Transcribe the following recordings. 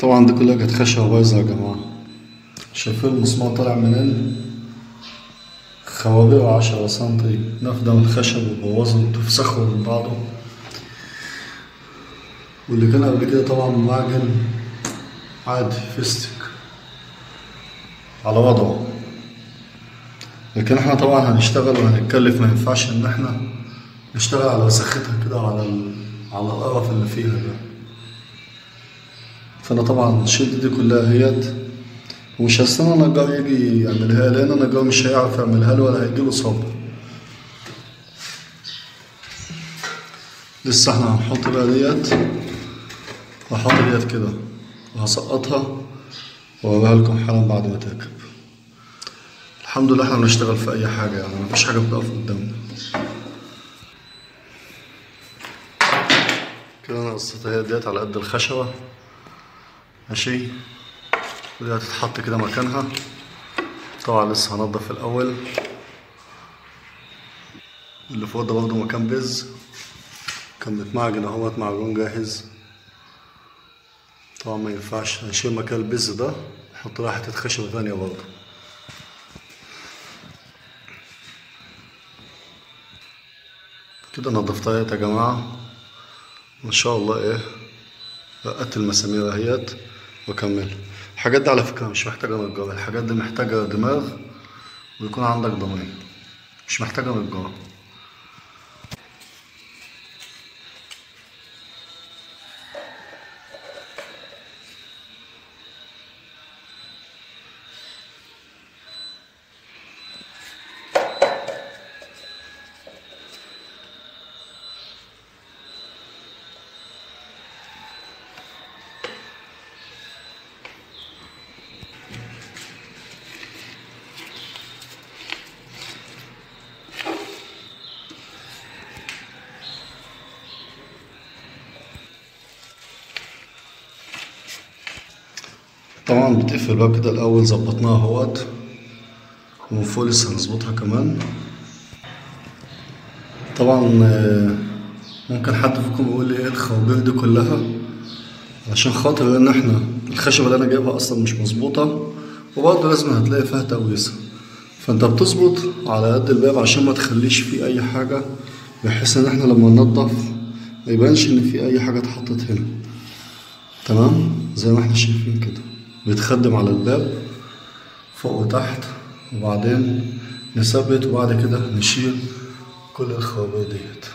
طبعا دي كلها كانت خشبة بايظة يا جماعة شايفين المسمار طالع منين خوابيره عشرة سنتي نفدة من الخشب وبوظه وتفسخه من بعضه واللي كان قبل كده طبعا معجن عادي فيستك على وضعه لكن احنا طبعا هنشتغل وهنتكلف ما ينفعش ان احنا نشتغل على وسختها كده على ال... على القرف اللي فيها ده فانا طبعا الشد دي كلها هيت ومش هستنى نجار يجي يعملها لي لان النجار مش هيعرف يعملها له ولا هيجيله صبر لسه احنا هنحط بقى ديت هحط ديت كده وهسقطها واوريها لكم حالا بعد ما تركب الحمد لله احنا بنشتغل في اي حاجه يعني مفيش حاجه بتقف قدامنا كده انا قصيتها هي ديت على قد الخشبه ماشي ودي هتتحط كده مكانها طبعا لسه هنضف الاول اللي فوق ده برضه مكان بز كان متمعجن اهوت معجون جاهز طبعا ما ينفعش هنشيل مكان البز ده نحط لها حتة خشبة تانية برضه كده نضفتها يا جماعة ما شاء الله ايه رقت المسامير اهيت واكمل الحاجات دي على فكرة مش محتاجة نجار الحاجات دي محتاجة دماغ ويكون عندك ضمير مش محتاجة نجار طبعا بتقفل بقى كده الاول ظبطناها اهوت ومن فوق لسه هنظبطها كمان طبعا آه، ممكن حد فيكم يقول لي ايه الخوابير دي كلها عشان خاطر ان احنا الخشبه اللي انا جايبها اصلا مش مظبوطه وبرضه لازم هتلاقي فيها تقويسه فانت بتظبط على قد الباب عشان ما تخليش فيه اي حاجه بحيث ان احنا لما ننضف ما يبانش ان في اي حاجه اتحطت هنا تمام زي ما احنا شايفين كده بيتخدم على الباب فوق وتحت وبعدين نثبت وبعد كده نشيل كل الخوابير ديت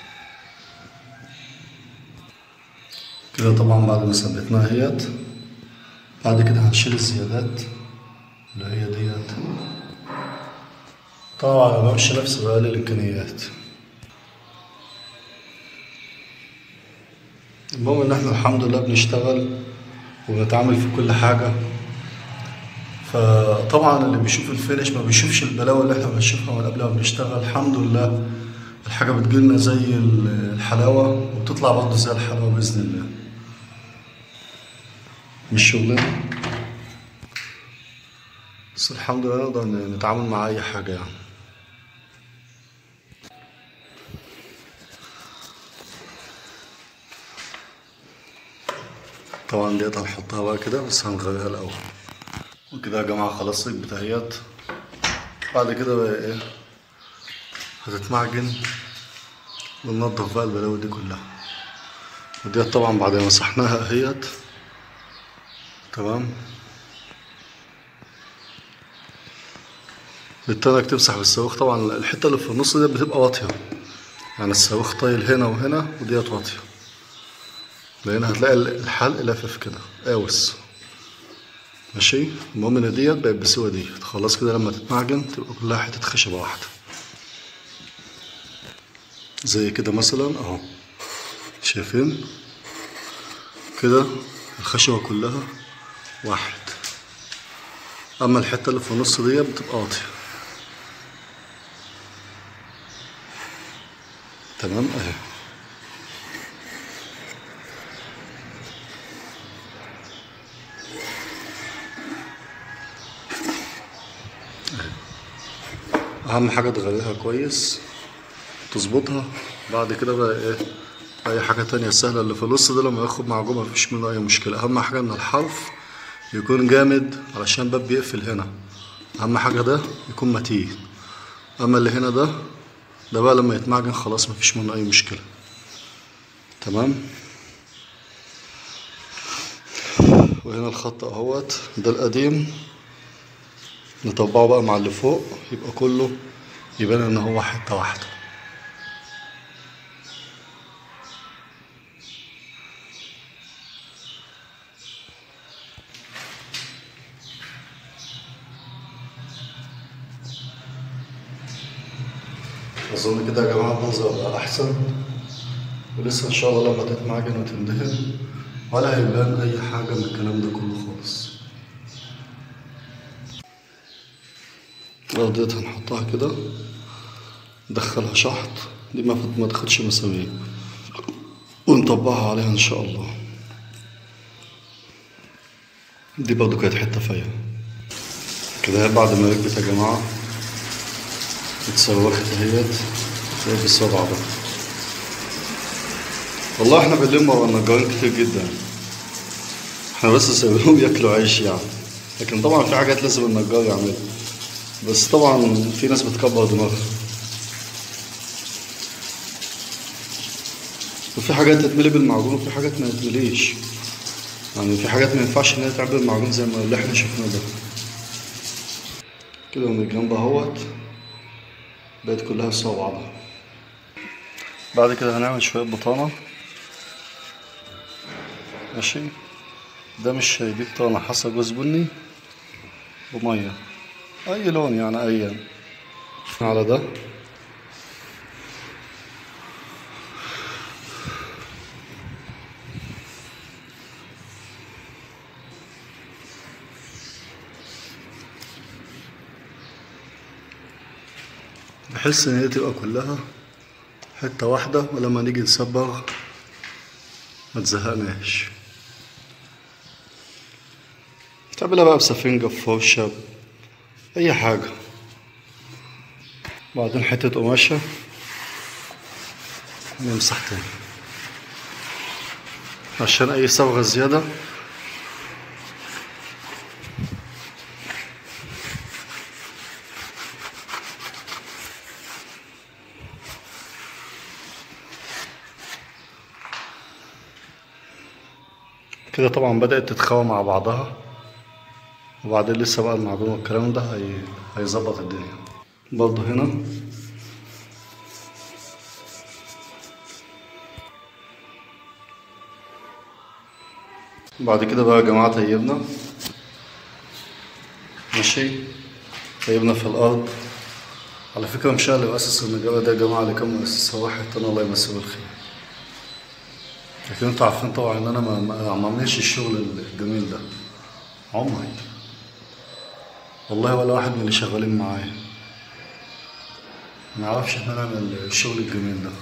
كده طبعا بعد ما ثبتناها هيت بعد كده هنشيل الزيادات اللي هي ديت طبعا ما بمشي نفسي بقلل الامكانيات المهم ان احنا الحمد لله بنشتغل وبنتعامل في كل حاجة فطبعا اللي بيشوف الفينش ما بيشوفش البلاوي اللي احنا بنشوفها من قبل ما بنشتغل الحمد لله الحاجة بتجيلنا زي الحلاوة وبتطلع برضه زي الحلاوة بإذن الله مش شغلنا بس الحمد لله نقدر نتعامل مع أي حاجة يعني طبعا ديت هنحطها بقى كده بس هنغيرها الأول وكده يا جماعة خلاص ركبت اهيت بعد كده بقى ايه هتتمعجن وننضف بقى البلاوي دي كلها وديت طبعا بعد ما مسحناها اهيت تمام بالتالي تمسح بالصاروخ طبعا الحتة اللي في النص دي بتبقى واطية يعني الصاروخ طايل هنا وهنا وديت واطية لان هتلاقي الحلق لافف كده قاوس ماشي المهم ان ديت بقت بسوى ديت خلاص كده لما تتمعجن تبقى كلها حتة خشبة واحدة زي كده مثلا اهو شايفين كده الخشبة كلها واحد اما الحتة اللي في النص ديت بتبقى قاطية تمام اهي اهم حاجه تغليها كويس تظبطها بعد كده بقى ايه اي حاجة تانية سهلة اللي في النص ده لما ياخد معجون مفيش منه اي مشكلة اهم حاجة ان الحرف يكون جامد علشان الباب بيقفل هنا اهم حاجة ده يكون متين اما اللي هنا ده ده بقى لما يتمعجن خلاص مفيش منه اي مشكلة تمام وهنا الخط اهوت ده القديم نطبقه بقى مع اللي فوق يبقى كله يبان ان هو حتة واحدة أظن كده يا جماعة المنظر بقى أحسن ولسه إن شاء الله لما تتمعجن وتندهن ولا هيبان أي حاجة من الكلام ده كله خالص لو ديت هنحطها كده ندخلها شحط دي ما ما تاخدش مسامير ونطبقها عليها إن شاء الله دي برضو كانت حتة فيا كده بعد ما ركبت يا جماعة اتسوخت اهيت زي بالصبع ده والله احنا بنلم ورا النجارين كتير جدا احنا بس سايبينهم ياكلوا عيش يعني لكن طبعا في حاجات لازم النجار يعملها بس طبعا في ناس بتكبر دماغها وفي حاجات تتملي بالمعجون وفي حاجات ما تتمليش يعني في حاجات ما ينفعش ان هي تعمل بالمعجون زي ما اللي احنا شفناه ده كده من الجنب اهوت بقت كلها سوا بعضها بعد كده هنعمل شوية بطانة ماشي ده مش شاي دي بطانة حصى جوز بني ومية أي لون يعني أيا على ده بحس ان هي تبقى كلها حتة واحدة ولما نيجي نصبغ ما تزهقناش تعملها بقى بسفنجة بفرشة أي حاجة بعدين حتة قماشة نمسح تاني عشان أي صبغة زيادة كده طبعا بدأت تتخوى مع بعضها وبعدين لسه بقى المعجون والكلام ده هي... هيظبط الدنيا برضه هنا بعد كده بقى يا جماعة طيبنا ماشي طيبنا في الأرض على فكرة مش أنا اللي مؤسس النجارة ده يا جماعة اللي كان مؤسسها واحد تاني الله يمسيه بالخير لكن انتوا عارفين طبعا ان انا ما ما ما اعملش الشغل الجميل ده عمري والله ولا واحد من اللي شغالين معايا ما يعرفش ان انا اعمل الشغل الجميل ده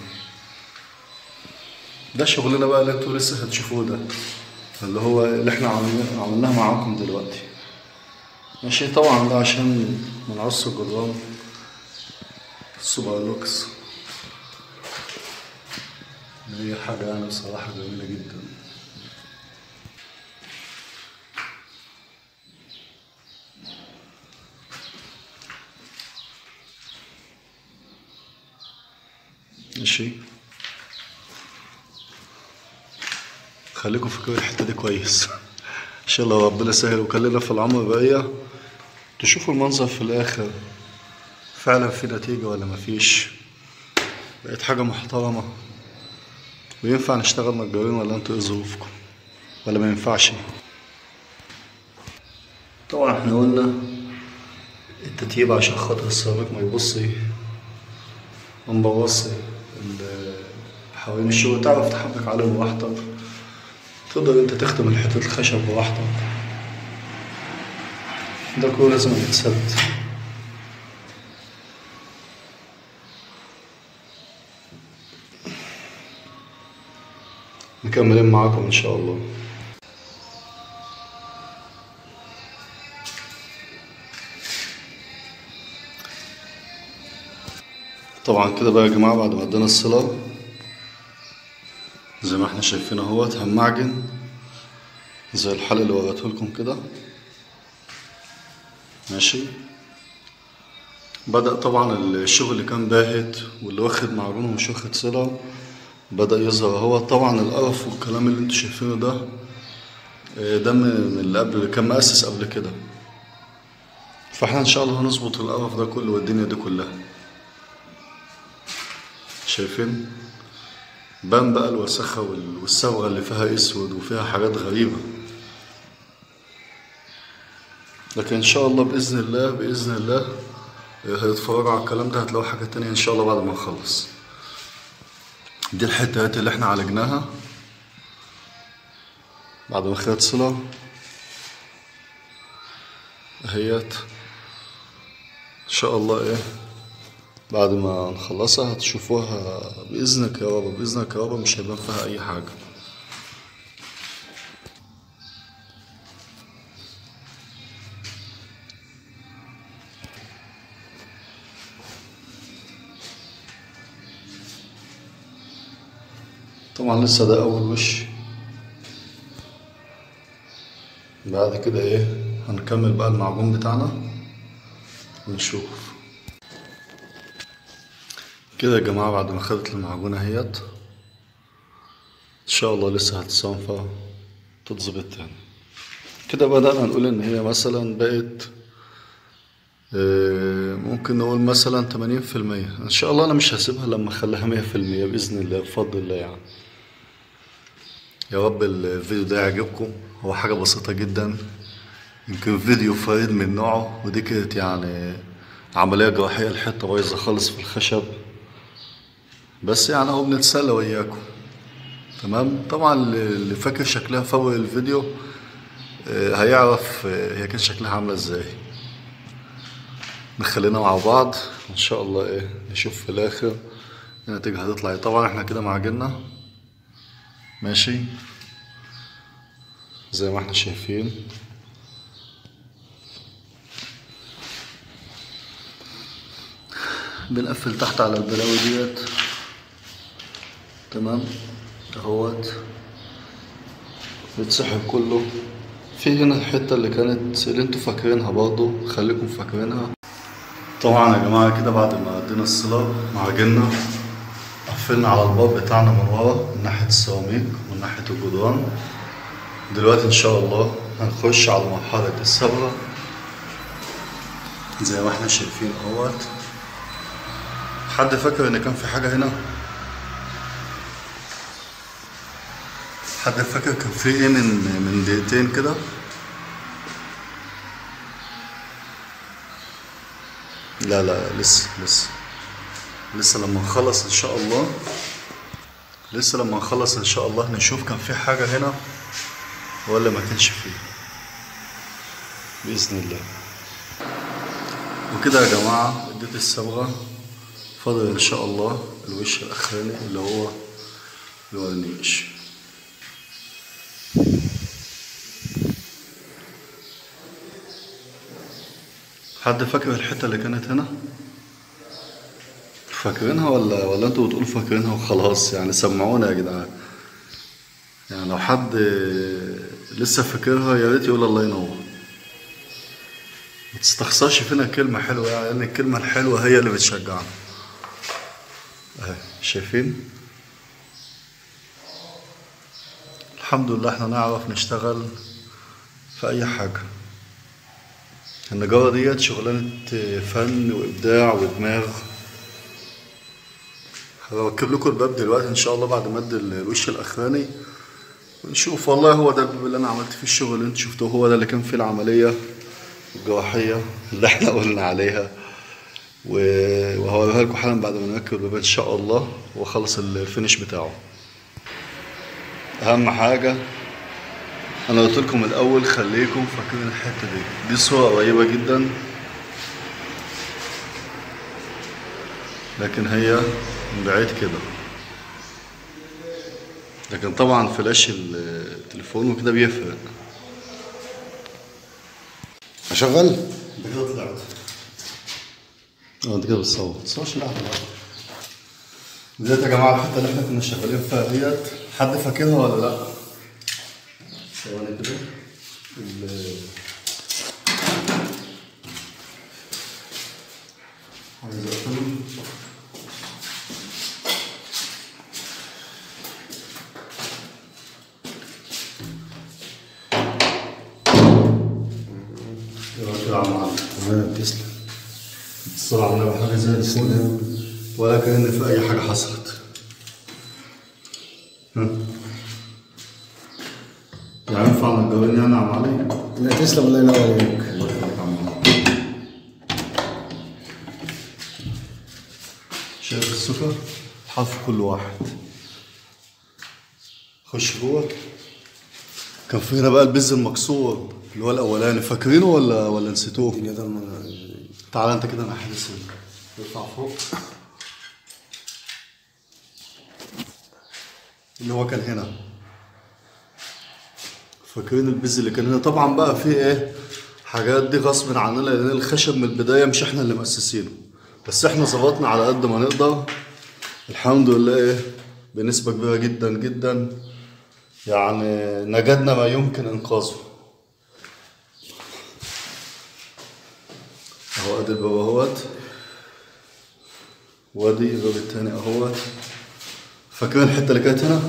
ده شغلنا بقى اللي انتوا لسه هتشوفوه ده اللي هو اللي احنا عملنا- عملناه معاكم دلوقتي ماشي طبعا ده عشان من عصر الجدران السوبر لوكس هي حاجة يعني بصراحة جميلة جدا ماشي خليكم فاكرين الحتة دي كويس ان شاء الله ربنا يسهل وكلنا في العمر بقية تشوفوا المنظر في الاخر فعلا في نتيجة ولا مفيش بقت حاجة محترمة وينفع نشتغل نجارين ولا انتوا ايه ظروفكم ولا ما ينفعش طبعا احنا قلنا التتييب عشان خاطر السيراميك ما يبصي ما نبوظش ال- حوالين الشغل تعرف تحرك عليه براحتك تقدر انت تخدم الحتة الخشب براحتك ده كله لازم يتسد مكملين معاكم ان شاء الله طبعا كده بقى يا جماعة بعد ما ادينا الصلة شايفين اهوت هنمعجن زي الحل اللي وريته لكم كده ماشي بدأ طبعا الشغل اللي كان باهت واللي واخد معجون ومش واخد صلة بدأ يظهر هو طبعا القرف والكلام اللي انتوا شايفينه ده آه، ده من من اللي قبل كان مؤسس قبل كده فاحنا ان شاء الله هنظبط القرف ده كله والدنيا دي كلها شايفين بان بقى الوسخة وال- والصبغة اللي فيها اسود وفيها حاجات غريبة لكن ان شاء الله باذن الله باذن الله آه، هيتفرجوا على الكلام ده هتلاقوا حاجة تانية ان شاء الله بعد ما نخلص دي الحتات اللي احنا عالجناها بعد ما خدت صلة اهيت ان شاء الله ايه بعد ما نخلصها هتشوفوها بإذنك يا رب بإذنك يا رب مش هيبان فيها أي حاجة طبعا لسه ده أول وش بعد كده ايه هنكمل بقى المعجون بتاعنا ونشوف كده يا جماعة بعد ما خدت المعجونة اهيت ان شاء الله لسه هتصنفى تتظبط تاني كده بدأنا نقول ان هي مثلا بقت آه، ممكن نقول مثلا تمانين في المية ان شاء الله انا مش هسيبها لما اخليها مية في المية بإذن الله بفضل الله يعني يا رب الفيديو ده يعجبكم هو حاجة بسيطة جدا يمكن فيديو فريد من نوعه ودي كانت يعني عملية جراحية الحتة بايظة خالص في الخشب بس يعني اهو بنتسلى وياكم تمام طبعا اللي فاكر شكلها في اول الفيديو آه، هيعرف آه، هي كان شكلها عاملة ازاي نخلينا مع بعض ان شاء الله ايه نشوف في الاخر النتيجة هتطلع ايه طبعا احنا كده معجننا ماشي زي ما احنا شايفين بنقفل تحت على البلاوي ديت تمام اهوت بيتسحب كله في هنا الحتة اللي كانت اللي انتوا فاكرينها برضو خليكم فاكرينها طبعا يا جماعة كده بعد ما ادينا الصلة معجننا قفلنا على الباب بتاعنا من ورا من ناحية السيراميك ومن ناحية الجدران دلوقتي ان شاء الله هنخش على مرحلة الصبغة زي ما احنا شايفين اهوت حد فاكر ان كان في حاجة هنا حد فاكر كان في ايه من من دقيقتين كده لا لا لسه لسه لسه لما نخلص ان شاء الله لسه لما نخلص ان شاء الله نشوف كان في حاجة هنا ولا ما كانش فيه بإذن الله وكده يا جماعة اديت الصبغة فاضل ان شاء الله الوش الاخراني اللي هو الورنيش حد فاكر الحتة اللي كانت هنا؟ فاكرينها ولا ولا انتوا بتقولوا فاكرينها وخلاص يعني سمعونا يا جدعان يعني لو حد لسه فاكرها يا ريت يقول الله ينور ما تستخسرش فينا كلمة حلوة يعني لأن الكلمة الحلوة هي اللي بتشجعنا اهي شايفين الحمد لله احنا نعرف نشتغل في أي حاجة النجارة ديت شغلانة فن وإبداع ودماغ هركب لكم الباب دلوقتي إن شاء الله بعد ما أدي الوش الأخراني ونشوف والله هو ده الباب اللي أنا عملت فيه الشغل اللي أنتوا شفتوه هو ده اللي كان فيه العملية الجراحية اللي احنا قلنا عليها و- وهوريها لكم حالا بعد ما نركب الباب إن شاء الله وأخلص الفينش بتاعه أهم حاجة انا قلت لكم الاول خليكم فاكرين الحته دي دي صوره قريبه جدا لكن هي من بعيد كده لكن طبعا فلاش التليفون وكده بيفرق اشغل انت كده طلعت اه انت كده بتصور تصورش لحظه ديت يا جماعه الحته اللي احنا كنا شغالين فيها ديت حد فاكرها ولا لا؟ ثواني كده ال- عايز اقفله يلا كده يا عم علي. تمام تسلم الصلاة على النبي حاجة زي الفل ولا كأن في أي حاجة حصلت ها يعني ينفع نتجوزني أنا يا عم علي؟ لا تسلم الله ينور عليك الله يخليك يا عم علي شايف السكر؟ حرف كل واحد خش جوه كان في هنا بقى البز المكسور اللي هو الأولاني فاكرينه ولا ولا نسيتوه؟ الدنيا ضلمة تعالى انت كده ناحية السن اطلع فوق اللي هو كان هنا فاكرين البز اللي كان هنا طبعا بقى في ايه حاجات دي غصب عننا لان الخشب من البداية مش احنا اللي مؤسسينه بس احنا ظبطنا على قد ما نقدر الحمد لله ايه بنسبة كبيرة جدا جدا يعني نجدنا ما يمكن انقاذه اهو ادي الباب اهوت وادي الباب التاني اهوت فاكرين الحته اللي كانت هنا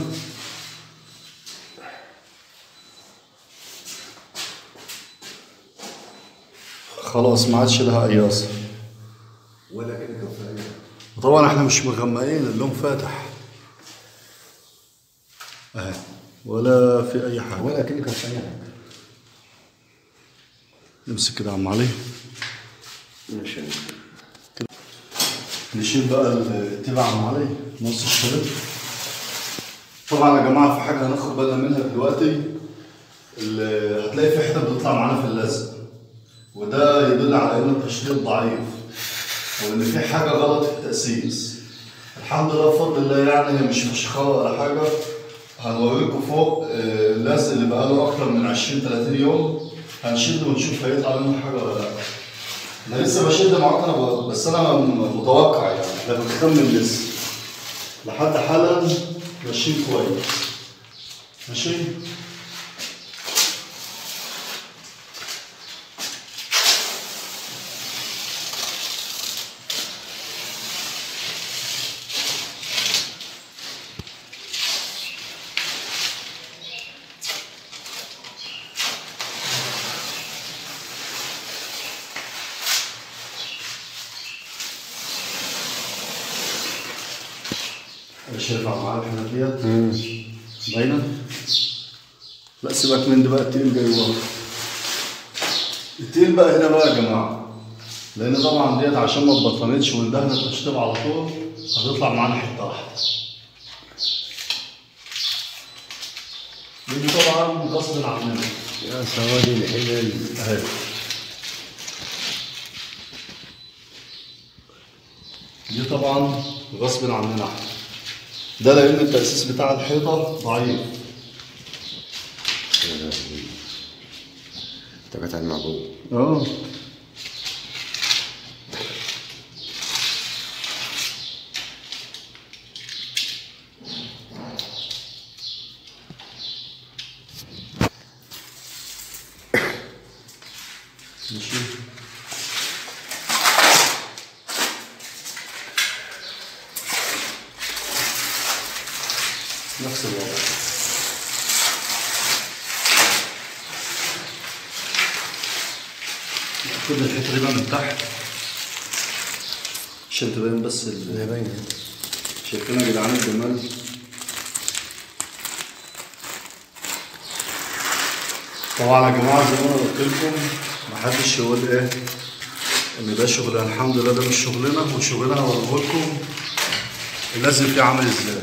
خلاص ما عادش لها اي اثر ولا كده كان في وطبعا احنا مش مغمقين اللون فاتح اهي ولا في اي حاجه ولا كده كان في أي حاجة نمسك كده يا عم علي ماشي نشيل بقى التبع عم علي نص الشريط طبعا يا جماعه في حاجه هناخد بالنا منها دلوقتي اللي هتلاقي في حته بتطلع معانا في اللزق وده يدل على ان التشريط ضعيف وان في حاجه غلط في التاسيس الحمد لله بفضل الله يعني هي مش فشخره ولا حاجه هنوريكم فوق آه، اللزق اللي بقاله اكتر من 20 30 يوم هنشده ونشوف هيطلع منه حاجه ولا لا انا لسه بشد معاك انا ب- بس انا م- متوقع يعني احنا بنخمن لسه لحد حالا ماشيين كويس ماشي شايف معايا الحنفيات باينه لا سيبك من ده بقى التقيل جاي ورا التقيل بقى هنا بقى يا جماعه لان طبعا ديت عشان ما اتبطنتش واندهنت التشطيب على طول هتطلع معانا حته واحده دي طبعا غصب عننا يا سوادي الحلال اهي دي طبعا غصب عننا احنا ده لان التاسيس بتاع الحيطه ضعيف انت قطع المعبود اه ماشي نفس الوضع خد الحته دي بقى من تحت عشان تبين بس ال- هي باينة شايفين يا جدعان الجمال طبعا يا جماعه زي ما انا قلت لكم محدش يقول ايه ان ده شغل الحمد لله ده مش شغلنا وشغلنا هوريه لكم لازم فيه عامل ازاي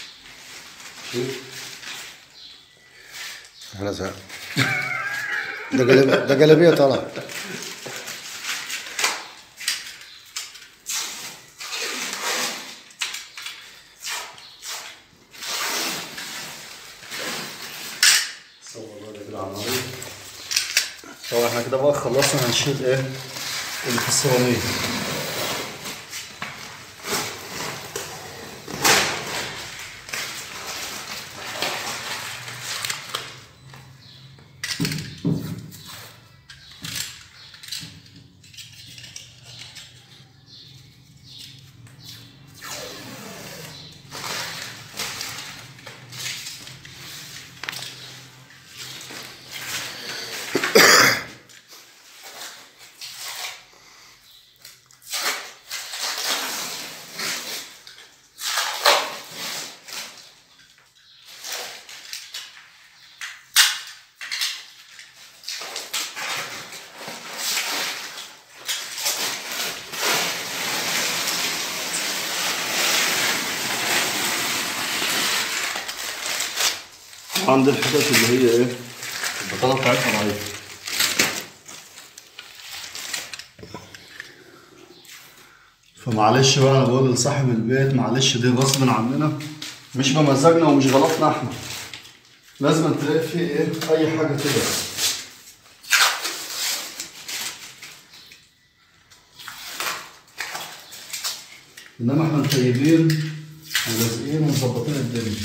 انا زهق ده جلب... ده جلابيه طلع طبعا احنا كده بقى خلصنا هنشيل ايه اللي في السيراميك عند الحتت اللي هي ايه البطاطا بتاعتها ضعيفة فمعلش بقى انا بقول لصاحب البيت معلش دي غصب عننا مش بمزاجنا ومش غلطنا احنا لازم تلاقي فيه ايه اي حاجة كده انما احنا مطيبين ولازقين ومظبطين الدنيا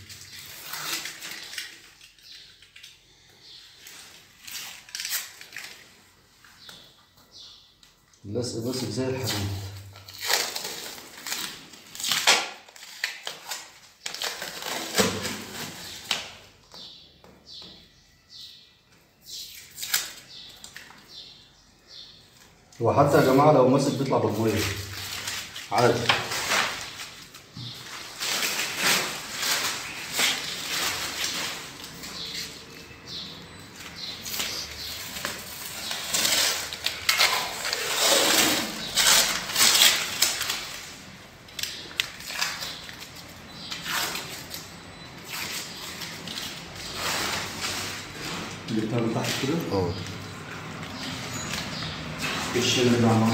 اللزق ماسك زي الحديد وحتى يا جماعة لو ماسك بيطلع بالمية عادي جبتها من تحت كده اه ايش اللي بعمله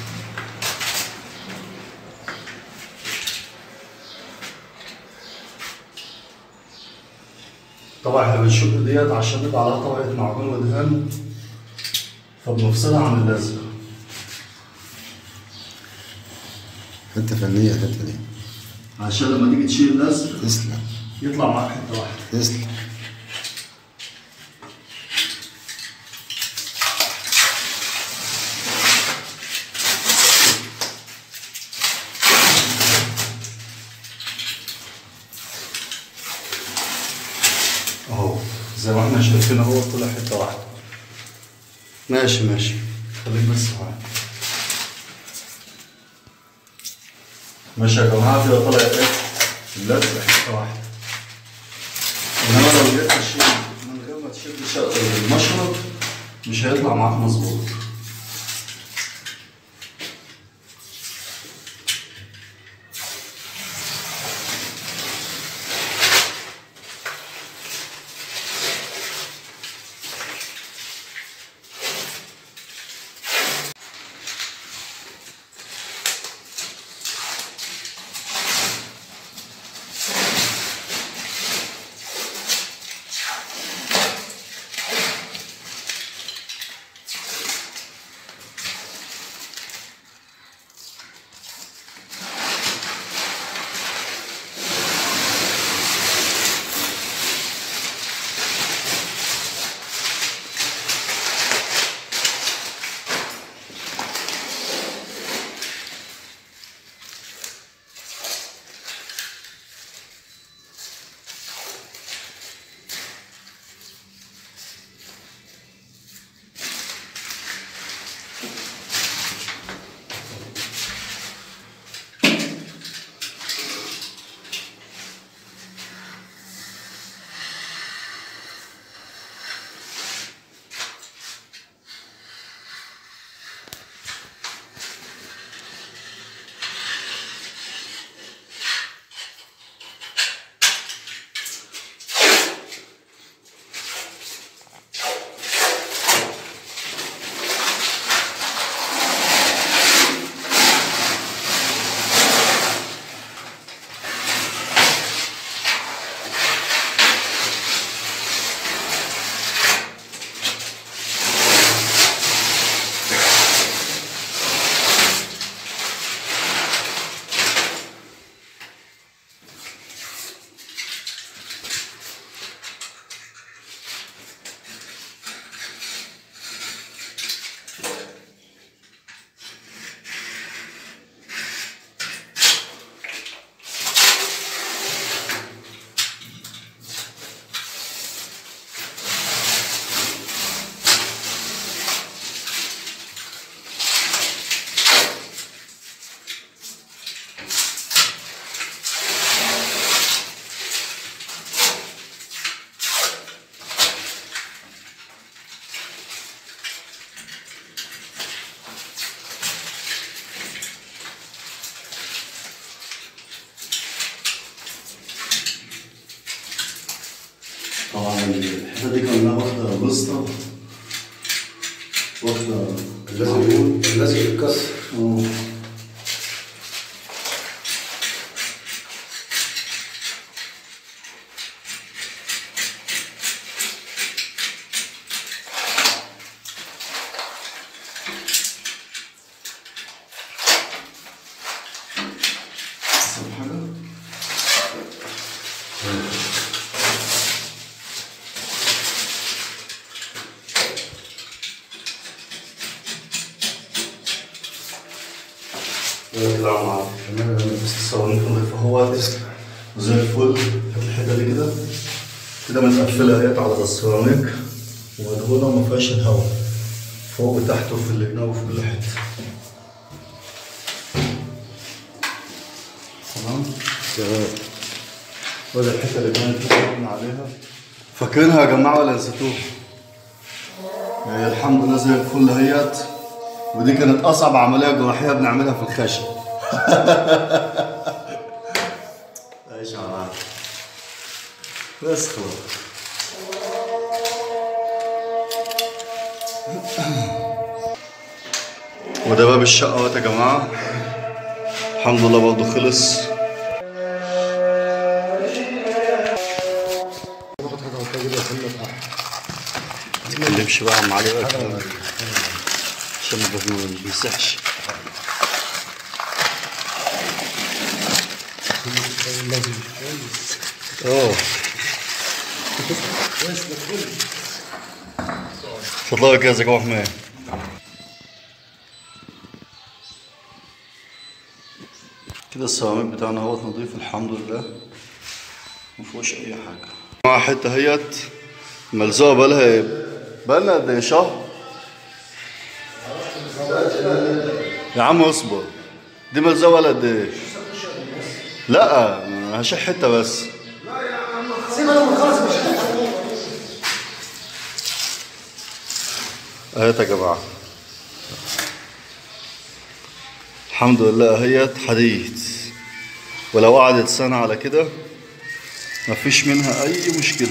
طبعا احنا بنشق ديت عشان يبقى عليها طبقة معجون ودهان فبنفصلها عن اللزق حته فنيه الحته دي عشان لما تيجي تشيل اللزق تسلم يطلع معاك حتة واحدة تسلم اهو زي ما احنا شايفين اهو طلع حته واحده ماشي ماشي خليك بس معايا ماشي يا جماعه كده طلع ايه اللزق حته واحده انما لو جيت تشيل من غير ما تشد ش- المشرط مش هيطلع معاك مظبوط طبعا الحته دي كلها واخده بسطه واخده لازم لازم يتكسر اه. أحسن حاجة؟ يطلع مع بس الصواني نضيفها هو زي الفل هات الحته دي كده كده متقفله اهيت على السيراميك ومدهونه وما فيهاش الهواء فوق وتحت وفي الجناب وفي كل حته تمام تمام ولا الحته اللي كانت قلنا عليها فاكرينها يا جماعه ولا نسيتوها؟ هي الحمد لله زي الفل هيت ودي كانت اصعب عمليه جراحيه بنعملها في الخشب ايش يا جماعه بس خلاص وده باب الشقه اهوت يا جماعه الحمد لله برضه خلص ناخد حاجه نحطها كده سنه في احد ما تتكلمش بقى مع علي بقى كلام. عشان ما بس- ما بيسحش لازم اه تطلعوا كده زي حمام كده السيراميك بتاعنا اهوت نضيف الحمد لله ما فيهوش اي حاجه مع حته هيت ملزوقه بقالها بقالنا قد ايه شهر يا عم اصبر دي ملزوقه بقالها قد ايه لا هشيل حته بس اهيت يا جماعه الحمد لله اهيت حديد ولو قعدت سنه على كده مفيش منها اي مشكله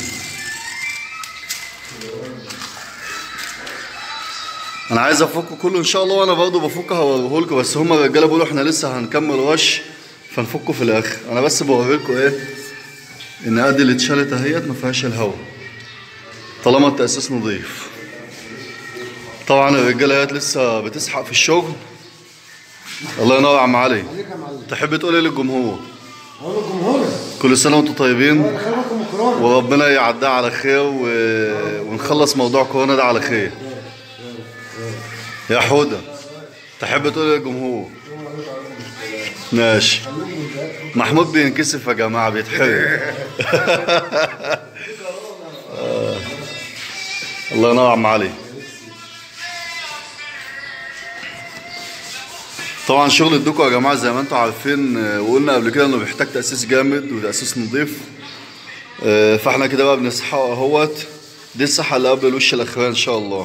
انا عايز افكه كله ان شاء الله وانا برضه بفكه هوريه لكم بس هما الرجاله بيقولوا احنا لسه هنكمل رش فنفكه في الاخر انا بس بوري لكم ايه ان ادي اللي اتشالت اهيت ما فيهاش الهواء طالما التاسيس نظيف طبعا الرجاله اهيت لسه بتسحق في الشغل الله ينور يا عم علي عليك يا معلم تحب تقول ايه للجمهور هو الجمهور كل سنه وانتم طيبين خلي بالكم من كورونا وربنا يعديها على خير و... ونخلص موضوع كورونا ده على خير يا حودة تحب تقول إيه للجمهور ماشي محمود بينكسف يا جماعة بيتحرق آه. الله ينور يا عم علي طبعا شغل الدوكو يا جماعة زي ما انتم عارفين آه، وقلنا قبل كده انه بيحتاج تأسيس جامد وتأسيس نظيف آه، فاحنا كده بقى بنسحقه اهوت دي السحة اللي قبل الوش الاخراني ان شاء الله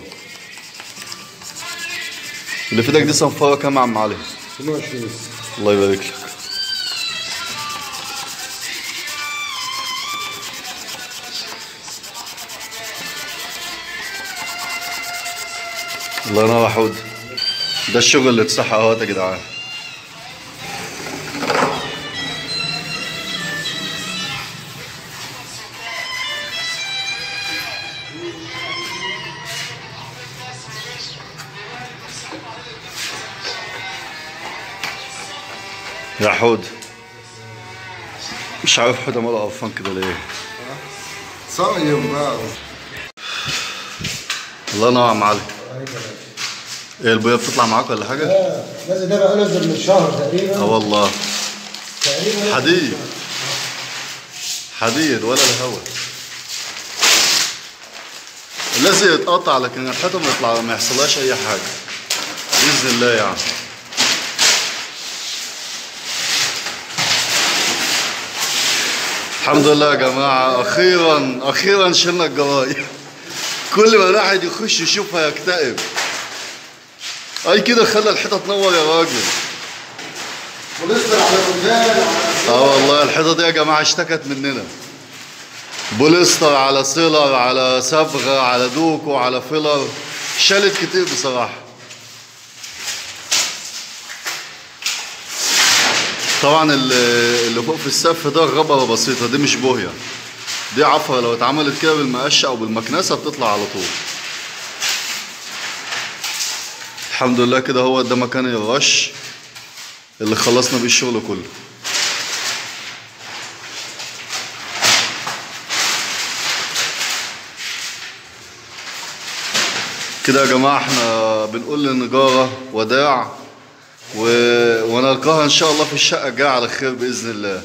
اللي في ايدك دي صنفرة كام يا عم علي 22 الله يبارك لك الله ينور يا حود ده الشغل اللي اتسحق اهوت يا جدعان يا حود مش عارف حود ماله قرفان كده ليه صايم بقى الله ينور يا عم علي ايه البويه بتطلع معاك ولا حاجه؟ لازم ده بقى نزل من شهر تقريبا اه والله تقريبا حديد حديد ولا الهوا الذي يتقطع لكن الحيطه ما يطلع ما يحصلهاش اي حاجه باذن الله يعني الحمد لله يا جماعه اخيرا اخيرا شلنا الجرايد كل ما الواحد يخش يشوفها يكتئب اي كده خلى الحيطه تنور يا راجل ونصبر على الرجال اه والله الحيطه دي يا جماعه اشتكت مننا بوليستر على سيلر على صبغة على دوكو على فيلر شالت كتير بصراحة طبعا ال- اللي فوق في السقف ده غبرة بسيطة دي مش بوهية دي عفرة لو اتعملت كده بالمقشة او بالمكنسة بتطلع على طول الحمد لله كده هو ده مكان الرش اللي خلصنا بيه الشغل كله كده يا جماعة احنا بنقول للنجارة وداع و... ونلقاها ان شاء الله في الشقة الجاية على خير بإذن الله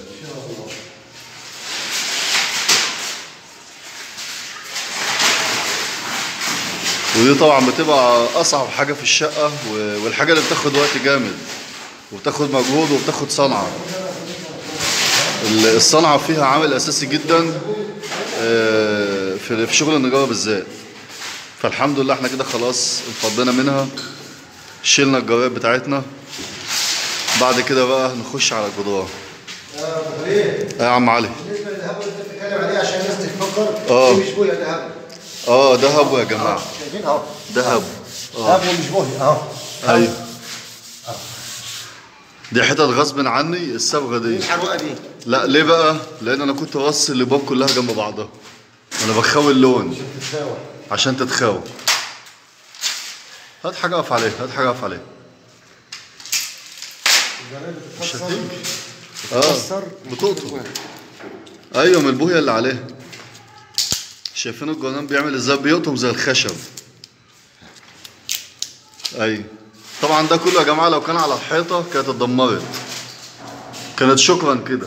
ودي طبعا بتبقى اصعب حاجة في الشقة و... والحاجة اللي بتاخد وقت جامد وبتاخد مجهود وبتاخد صنعة ال- الصنعة فيها عامل اساسي جدا آه، في في شغل النجارة بالذات فالحمد لله احنا كده خلاص انفضينا منها شيلنا الجرائد بتاعتنا بعد كده بقى نخش على الجدران ليه؟ يا عم علي بالنسبه للذهب اللي انت بتتكلم عليه عشان الناس تفكر اه. دي مش بويه ذهب اه دهب يا جماعه شايفين اهو دهب ذهب ومش بويه اهو ايوه دي حتت غصب عني الصبغه دي الحروقه دي لا ليه بقى لان انا كنت رص اللباب كلها جنب بعضها انا بخاوي اللون تتساوى عشان تتخاوي هات حاجه اقف عليها هات حاجه اقف عليها الجرائد مش بتتكسر هتيجي بتتكسر اه بتقطع ايوه من البويه اللي عليها شايفين الجرنان بيعمل ازاي بيقطم زي الخشب ايوه طبعا ده كله يا جماعه لو كان على الحيطه كانت اتدمرت كانت شكرا كده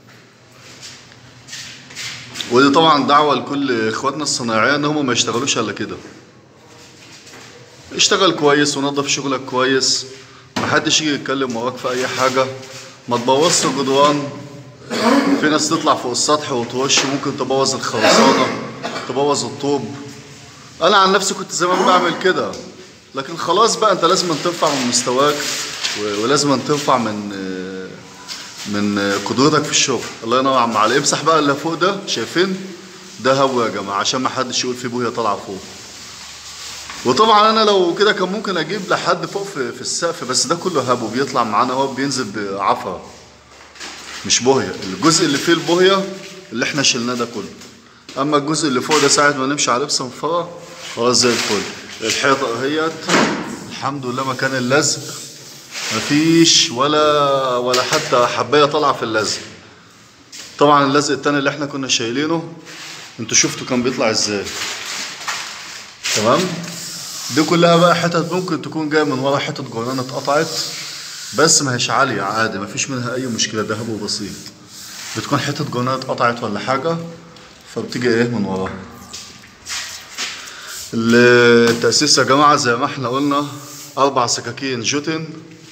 ودي طبعا دعوه لكل اخواتنا الصناعيه ان هم ما يشتغلوش الا كده اشتغل كويس ونظف شغلك كويس محدش يجي يتكلم وراك في اي حاجه ما تبوظش الجدران في ناس تطلع فوق السطح وتوش ممكن تبوظ الخرسانه تبوظ الطوب انا عن نفسي كنت زمان بعمل كده لكن خلاص بقى انت لازم ترفع من مستواك و- ولازم ترفع من آه، من آه، قدرتك في الشغل الله ينور عم علي امسح بقى اللي فوق ده شايفين ده هو يا جماعه عشان ما حدش يقول في بويه طالعه فوق وطبعا انا لو كده كان ممكن اجيب لحد فوق في, في السقف بس ده كله هبو بيطلع معانا هو بينزل بعفره مش بوهيه الجزء اللي فيه البوهيه اللي احنا شلناه ده كله اما الجزء اللي فوق ده ساعه ما نمشي عليه بصنفره خلاص زي الفل الحيطه اهيت الحمد لله مكان اللزق مفيش ولا ولا حتى حبايه طالعه في اللزق طبعا اللزق التاني اللي احنا كنا شايلينه انتوا شفتوا كان بيطلع ازاي تمام دي كلها بقى حتت ممكن تكون جايه من ورا حتت جرانه اتقطعت بس ما هيش عاليه عادي ما فيش منها اي مشكله ده هبو بسيط بتكون حتت جرانه اتقطعت ولا حاجه فبتيجي ايه من وراها التأسيس يا جماعة زي ما احنا قلنا أربع سكاكين جوتن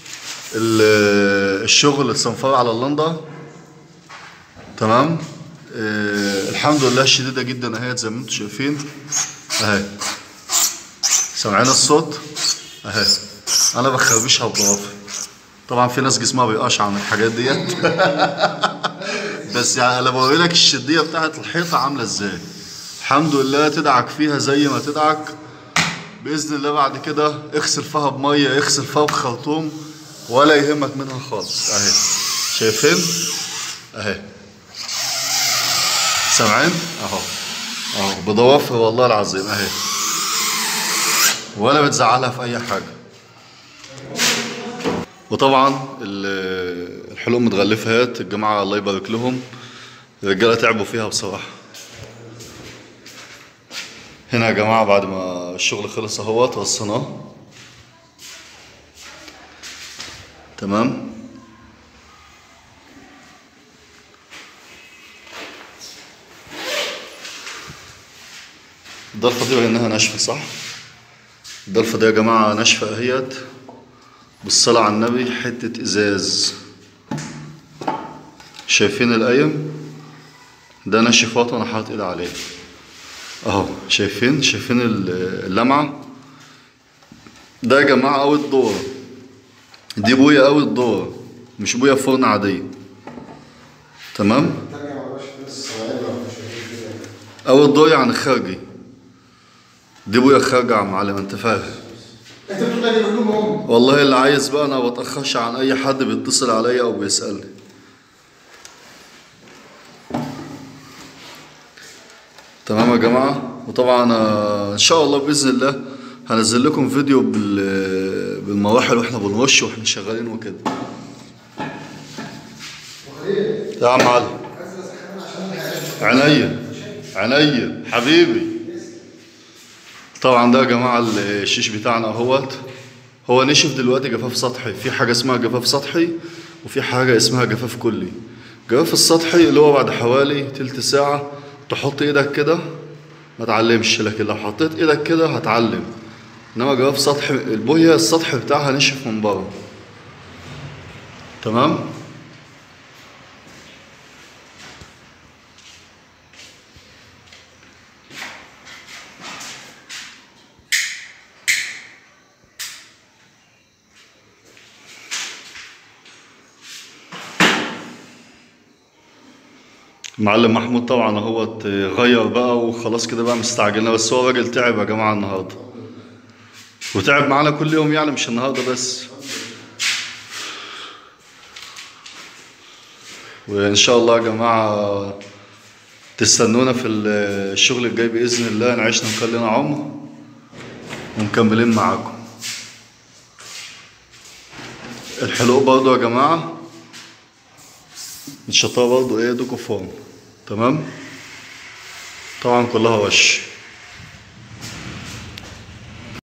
ال- الشغل الصنفرة على اللندا تمام آه، الحمد لله شديدة جدا اهي زي ما انتم شايفين اهي سامعين الصوت اهي انا بخربشها بضوافري طبعا في ناس جسمها بيقشع من الحاجات ديت بس يعني انا بوري لك الشديه بتاعت الحيطه عامله ازاي الحمد لله تدعك فيها زي ما تدعك باذن الله بعد كده اغسل فيها بميه اغسل فيها بخرطوم ولا يهمك منها خالص اهي شايفين اهي سامعين اهو اهو بضوافر والله العظيم اهي ولا بتزعلها في اي حاجه وطبعا ال- الحلوق متغلفات الجماعه الله يبارك لهم الرجاله تعبوا فيها بصراحه هنا يا جماعه بعد ما الشغل خلص اهوت رصيناه تمام الضلفه دي انها ناشفه صح الضلفه دي يا جماعه ناشفه اهيت بالصلاة على النبي حتة إزاز شايفين القيم ده ناشفات وأنا حاطط إيدي عليه أهو شايفين شايفين ال- اللمعة ده يا جماعة أوي الدورة دي بويا أوي الدورة مش بويا فرن عادية تمام ترجع ما بقاش في ناس صناعيه ما مش شايفين او الدور يعني خارجي دي بويا خارجة يا معلم انت فاهم انت بتقول لي كلهم هم والله اللي عايز بقى انا ما بتاخرش عن اي حد بيتصل عليا او بيسالني تمام يا جماعه وطبعا آه، ان شاء الله باذن الله هنزل لكم فيديو بال بالمراحل واحنا بنرش واحنا شغالين وكده يا عم علي عينيا عينيا حبيبي طبعا ده يا جماعه الشيش بتاعنا اهوت هو نشف دلوقتي جفاف سطحي في حاجه اسمها جفاف سطحي وفي حاجه اسمها جفاف كلي جفاف السطحي اللي هو بعد حوالي تلت ساعه تحط ايدك كده ما تعلمش لكن لو حطيت ايدك كده هتعلم انما جفاف سطحي البويه السطح بتاعها نشف من بره تمام معلم محمود طبعا هو غير بقى وخلاص كده بقى مستعجلنا بس هو راجل تعب يا جماعه النهارده وتعب معانا كل يوم يعني مش النهارده بس وان شاء الله يا جماعه تستنونا في الشغل الجاي باذن الله نعيشنا نخلينا عمر ومكملين معاكم الحلوق برضو يا جماعه متشطبه برضو ايه دوكو فورم تمام طبعا كلها وش